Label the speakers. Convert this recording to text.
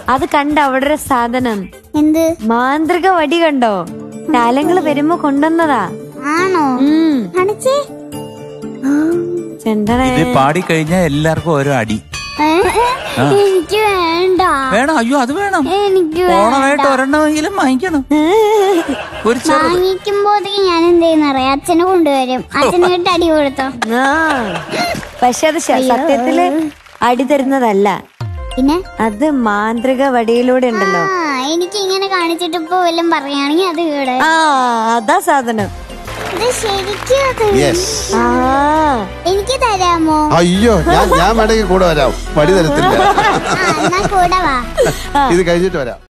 Speaker 1: അത് കണ്ട അവിടെ ഒരു സാധനം
Speaker 2: എന്ത്
Speaker 1: മാന്ത്രിക വടി കണ്ടോ കാലങ്ങള് വരുമ്പോ കൊണ്ടുവന്നതാ
Speaker 2: ആണോ
Speaker 1: ഉം
Speaker 2: കാണിച്ചേ
Speaker 1: ചെണ്ടടേ
Speaker 3: ഇത് പാടിക്കഴിഞ്ഞാൽ എല്ലാവർക്കും ഓരോ അടി
Speaker 2: ഏ? എനിക്ക് വേണ്ട
Speaker 3: വേണം അയ്യോ അത് വേണം
Speaker 2: എനിക്ക്
Speaker 3: ഓണമായിട്ട് ഒരെണ്ണമെങ്കിലും വാങ്ങിക്കണം ഒരു ചെറുത്
Speaker 2: വാങ്ങിക്കുമ്പോഴത്തേക്ക് ഞാൻ എന്ത് ചെയ്യുന്ന അറിയാം അച്ഛനെ കൊണ്ടുവരും അച്ഛനെ കിട്ടി അടി കൊടുത്തോ
Speaker 1: ആ പക്ഷെ അത് ശ- സത്യത്തില് അടി തരുന്നതല്ല
Speaker 2: പിന്നെ
Speaker 1: അത് മാന്ത്രിക വടിയിലൂടെ ഉണ്ടല്ലോ
Speaker 2: ആ എനിക്ക് ഇങ്ങനെ കാണിച്ചിട്ട് ഇപ്പൊ വല്ലതും പറയുകയാണെങ്കിൽ അത് ഇവിടെ
Speaker 1: ആ അതാ സാധനം
Speaker 2: ഇത് ശരിക്കും അത്
Speaker 4: യെസ്
Speaker 1: ആ
Speaker 2: എനിക്ക് തരാമോ
Speaker 4: അയ്യോ ഞാൻ ഞാൻ വേണമെങ്കിൽ കൂടെ വരാം വടി തരത്തില്ല
Speaker 2: ആ എന്നാ കൂടെ വാ
Speaker 4: ഇത് കഴിഞ്ഞിട്ട് വരാം